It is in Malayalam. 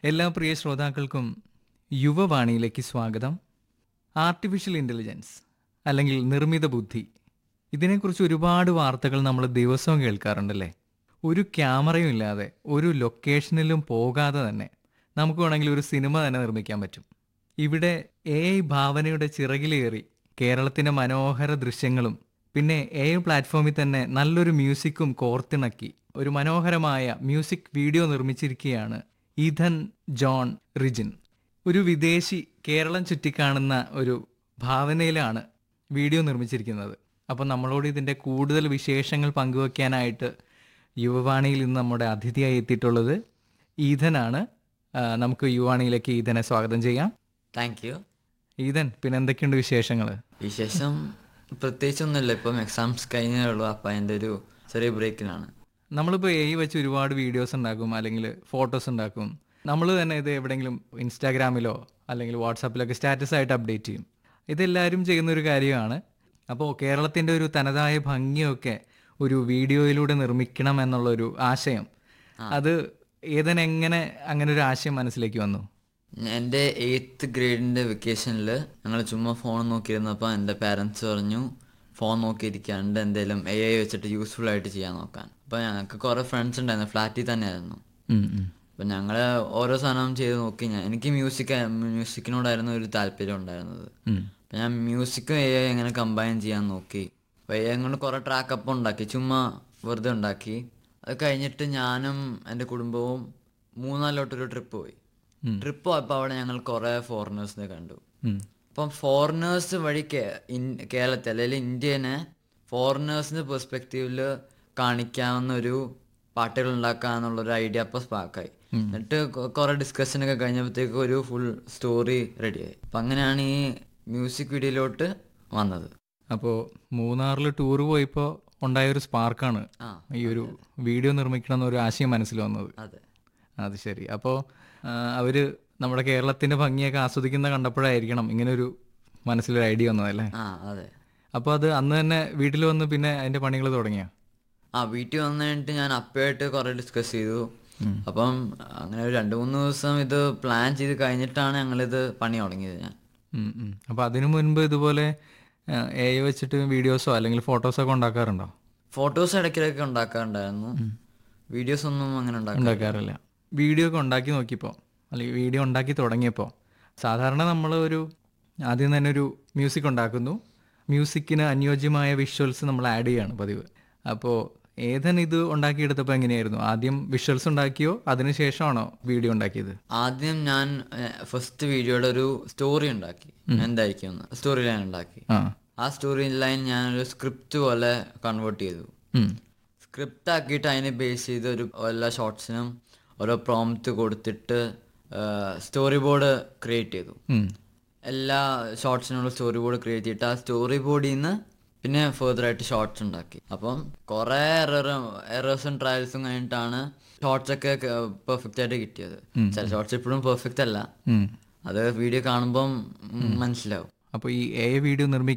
എല്ലാ പ്രിയ ശ്രോതാക്കൾക്കും യുവവാണിയിലേക്ക് സ്വാഗതം ആർട്ടിഫിഷ്യൽ ഇൻ്റലിജൻസ് അല്ലെങ്കിൽ നിർമ്മിത ബുദ്ധി ഇതിനെക്കുറിച്ച് ഒരുപാട് വാർത്തകൾ നമ്മൾ ദിവസവും കേൾക്കാറുണ്ടല്ലേ ഒരു ക്യാമറയും ഇല്ലാതെ ഒരു ലൊക്കേഷനിലും പോകാതെ തന്നെ നമുക്ക് വേണമെങ്കിൽ ഒരു സിനിമ തന്നെ നിർമ്മിക്കാൻ പറ്റും ഇവിടെ എ ഐ ഭാവനയുടെ ചിറകിലേറി കേരളത്തിൻ്റെ മനോഹര ദൃശ്യങ്ങളും പിന്നെ എ ഐ പ്ലാറ്റ്ഫോമിൽ തന്നെ നല്ലൊരു മ്യൂസിക്കും കോർത്തിണക്കി ഒരു മനോഹരമായ മ്യൂസിക് വീഡിയോ നിർമ്മിച്ചിരിക്കുകയാണ് ഈഥൻ ജോൺ റിജിൻ ഒരു വിദേശി കേരളം ചുറ്റിക്കാണുന്ന ഒരു ഭാവനയിലാണ് വീഡിയോ നിർമ്മിച്ചിരിക്കുന്നത് അപ്പം നമ്മളോട് ഇതിൻ്റെ കൂടുതൽ വിശേഷങ്ങൾ പങ്കുവയ്ക്കാനായിട്ട് യുവവാണിയിൽ ഇന്ന് നമ്മുടെ അതിഥിയായി എത്തിയിട്ടുള്ളത് ഈഥനാണ് ആ, നമുക്ക് യുവാണിയിലേക്ക് ഈഥനെ സ്വാഗതം ചെയ്യാം താങ്ക് യു ഈഥൻ പിന്നെ എന്തൊക്കെയുണ്ട് വിശേഷങ്ങൾ വിശേഷം പ്രത്യേകിച്ചൊന്നുമില്ല ഇപ്പം എക്സാംസ് കഴിഞ്ഞേ ഉള്ളൂ അപ്പം അതിൻ്റെ ഒരു ചെറിയ ബ്രേക്കിലാണ് നമ്മളിപ്പോൾ എ വെച്ച് ഒരുപാട് വീഡിയോസ് ഉണ്ടാക്കും അല്ലെങ്കിൽ ഫോട്ടോസ് ഉണ്ടാക്കും നമ്മൾ തന്നെ ഇത് എവിടെയെങ്കിലും ഇൻസ്റ്റാഗ്രാമിലോ അല്ലെങ്കിൽ വാട്സാപ്പിലൊക്കെ സ്റ്റാറ്റസ് ആയിട്ട് അപ്ഡേറ്റ് ചെയ്യും ഇതെല്ലാവരും ചെയ്യുന്ന ഒരു കാര്യമാണ് അപ്പോൾ കേരളത്തിൻ്റെ ഒരു തനതായ ഭംഗിയൊക്കെ ഒരു വീഡിയോയിലൂടെ നിർമ്മിക്കണം എന്നുള്ളൊരു ആശയം അത് ഏതെങ്ങനെ അങ്ങനെ ഒരു ആശയം മനസ്സിലേക്ക് വന്നു എൻ്റെ എയ്ത്ത് ഗ്രേഡിൻ്റെ വെക്കേഷനിൽ ഞങ്ങൾ ചുമ്മാ ഫോൺ നോക്കിയിരുന്നപ്പോൾ എൻ്റെ പാരൻസ് പറഞ്ഞു ഫോൺ നോക്കിയിരിക്കാണ്ട് എന്തെങ്കിലും എ ഐ വെച്ചിട്ട് യൂസ്ഫുൾ ആയിട്ട് ചെയ്യാൻ നോക്കാൻ അപ്പോൾ ഞങ്ങൾക്ക് കുറേ ഫ്രണ്ട്സ് ഉണ്ടായിരുന്നു ഫ്ലാറ്റിൽ തന്നെയായിരുന്നു ഉം, ഉം. അപ്പം ഞങ്ങൾ ഓരോ സാധനം ചെയ്ത് നോക്കി ഞാൻ എനിക്ക് മ്യൂസിക് മ്യൂസിക്കിനോടായിരുന്നു ഒരു താല്പര്യം ഉണ്ടായിരുന്നത് ഉം. അപ്പം ഞാൻ മ്യൂസിക്കും എ ഐ എങ്ങനെ കമ്പൈൻ ചെയ്യാൻ നോക്കി അപ്പോൾ എ ഐ കൊണ്ട് കുറേ ട്രാക്കപ്പ് ഉണ്ടാക്കി ചുമ്മാ വെറുതെ ഉണ്ടാക്കി അത് കഴിഞ്ഞിട്ട് ഞാനും എൻ്റെ കുടുംബവും മൂന്നാലിലോട്ടൊരു ട്രിപ്പ് പോയി ട്രിപ്പ് പോയപ്പോൾ അവിടെ ഞങ്ങൾ കുറേ ഫോറിനേഴ്സിനെ കണ്ടു ഉം. അപ്പം ഫോറിനേഴ്സ് വഴി കേ- ഇൻ- കേരളത്തെ അല്ലെങ്കിൽ ഇന്ത്യനെ ഫോറിനേഴ്സിൻ്റെ പെർസ്പെക്റ്റീവിൽ കാണിക്കാവുന്ന ഒരു പാട്ടുകൾ ഉണ്ടാക്കാന്നുള്ളൊരു ഐഡിയ അപ്പോൾ സ്പാക്കായി എന്നിട്ട് കൊ- കുറേ ഡിസ്കഷനൊക്കെ കഴിഞ്ഞപ്പോഴത്തേക്ക് ഒരു ഫുൾ സ്റ്റോറി റെഡിയായി അപ്പം അങ്ങനെയാണ് ഈ മ്യൂസിക് വീഡിയോയിലോട്ട് വന്നത് അപ്പോൾ മൂന്നാറിൽ ടൂർ പോയപ്പോൾ ഉണ്ടായ ഒരു സ്പാർക്കാണ് ആ ഈ ഒരു വീഡിയോ നിർമ്മിക്കണം എന്നൊരു ആശയം മനസ്സിൽ വന്നത് അതെ അത് ശരി അപ്പോൾ അവർ നമ്മുടെ കേരളത്തിൻ്റെ ഭംഗിയൊക്കെ ആസ്വദിക്കുന്ന കണ്ടപ്പോഴായിരിക്കണം ഇങ്ങനെ ഒരു മനസ്സിലൊരു ഐഡിയ വന്നതല്ലേ ആ അതെ അപ്പോൾ അത് അന്ന് തന്നെ വീട്ടിൽ വന്ന് പിന്നെ അതിൻ്റെ പണികൾ തുടങ്ങിയ ആ വീട്ടിൽ വന്നു കഴിഞ്ഞിട്ട് ഞാൻ അപ്പയായിട്ട് കുറേ ഡിസ്കസ് ചെയ്തു അപ്പം അങ്ങനെ ഒരു രണ്ട് മൂന്ന് ദിവസം ഇത് പ്ലാൻ ചെയ്ത് കഴിഞ്ഞിട്ടാണ് ഞങ്ങളിത് പണി തുടങ്ങിയത് ഞാൻ അപ്പോൾ അതിനു മുൻപ് ഇതുപോലെ എ ഐ വെച്ചിട്ട് വീഡിയോസോ അല്ലെങ്കിൽ ഫോട്ടോസോ ഒക്കെ ഉണ്ടാക്കാറുണ്ടോ ഫോട്ടോസ് ഇടയ്ക്കിടയ്ക്ക് ഉണ്ടാക്കാറുണ്ടായിരുന്നു വീഡിയോസ് ഒന്നും അങ്ങനെ ഉണ്ടാക്കാൻ ഉണ്ടാക്കാറില്ല വീഡിയോ ഒക്കെ ഉണ്ടാക്കി നോക്കിയപ്പോൾ അല്ലെങ്കിൽ വീഡിയോ ഉണ്ടാക്കി തുടങ്ങിയപ്പോൾ സാധാരണ നമ്മൾ ഒരു ആദ്യം തന്നെ ഒരു മ്യൂസിക് ഉണ്ടാക്കുന്നു മ്യൂസിക്കിന് അനുയോജ്യമായ വിഷ്വൽസ് നമ്മൾ ആഡ് ചെയ്യാണ് പതിവ് അപ്പോൾ ഏതൻ ഇത് ഉണ്ടാക്കിയെടുത്തപ്പോൾ എങ്ങനെയായിരുന്നു ആദ്യം വിഷ്വൽസ് ഉണ്ടാക്കിയോ അതിനുശേഷമാണോ വീഡിയോ ഉണ്ടാക്കിയത് ആദ്യം ഞാൻ ഫസ്റ്റ് വീഡിയോയുടെ ഒരു സ്റ്റോറി ഉണ്ടാക്കി എന്തായിരിക്കും സ്റ്റോറി ലൈൻ ഉണ്ടാക്കി ആ ആ സ്റ്റോറി ലൈൻ ഞാനൊരു സ്ക്രിപ്റ്റ് പോലെ കൺവേർട്ട് ചെയ്തു ഉം. സ്ക്രിപ്റ്റ് ആക്കിയിട്ട് അതിനെ ബേസ് ചെയ്ത് ഒരു എല്ലാ ഷോർട്സിനും ഓരോ പ്രോംപ്റ്റ് കൊടുത്തിട്ട് സ്റ്റോറി ബോർഡ് ക്രിയേറ്റ് ചെയ്തു ഉം. എല്ലാ ഷോർട്സിനുള്ള സ്റ്റോറി ബോർഡ് ക്രിയേറ്റ് ചെയ്തിട്ട് ആ സ്റ്റോറി ബോർഡിൽ നിന്ന് പിന്നെ ഫെർദർ ആയിട്ട് ഷോർട്സ് ഉണ്ടാക്കി അപ്പം കുറേ എറർ എറേഴ്സും ട്രയൽസും കഴിഞ്ഞിട്ടാണ് ഷോർട്സ് ഒക്കെ പെർഫെക്റ്റ് ആയിട്ട് കിട്ടിയത് ചില ഷോർട്സ് ഇപ്പോഴും പെർഫെക്റ്റ് അല്ല ഉം. അത് വീഡിയോ കാണുമ്പം ഉം, മനസ്സിലാവും അപ്പോൾ ഈ എ വീഡിയോ നിർമ്മി